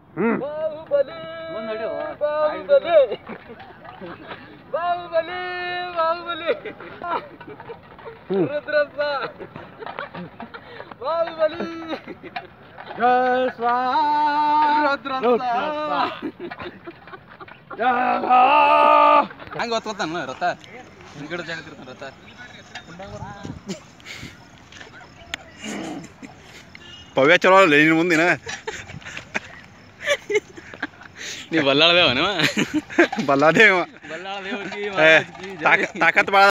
ಹ್ಮ್ ಬಾಹುಬಲಿ ಮುಂದ್ ನಡ್ಯೋ. ಬಾಹುಬಲಿ ಬಾಹುಬಲಿ ಬಾಹುಬಲಿ ಹ್ಮ್. ರುದ್ರಪ್ಪ ಬಾಹುಬಲಿ ಜಯ ಸ್ವಾಮಿ ರುದ್ರಪ್ಪ ಹಂಗ ಹೊತ್ಕೊತಾನ ರಥ ಹಿಂದ್ಗಡೆ ಜಾಗ ತಿರ್ತಾನ ರಥ ಪವ್ಯ ಚಲೋ ಅಲ್ಲ ನಿನ್ನ ಮುಂದಿನ ನೀ ಬಲ್ಲಾಳದೇವನ ಬಲ್ಲಾದೇವ ಬಲ್ಲಾಳದೇವಕಿ ಏ ತಾಕ ತಾಕತ್ ಭಾಳ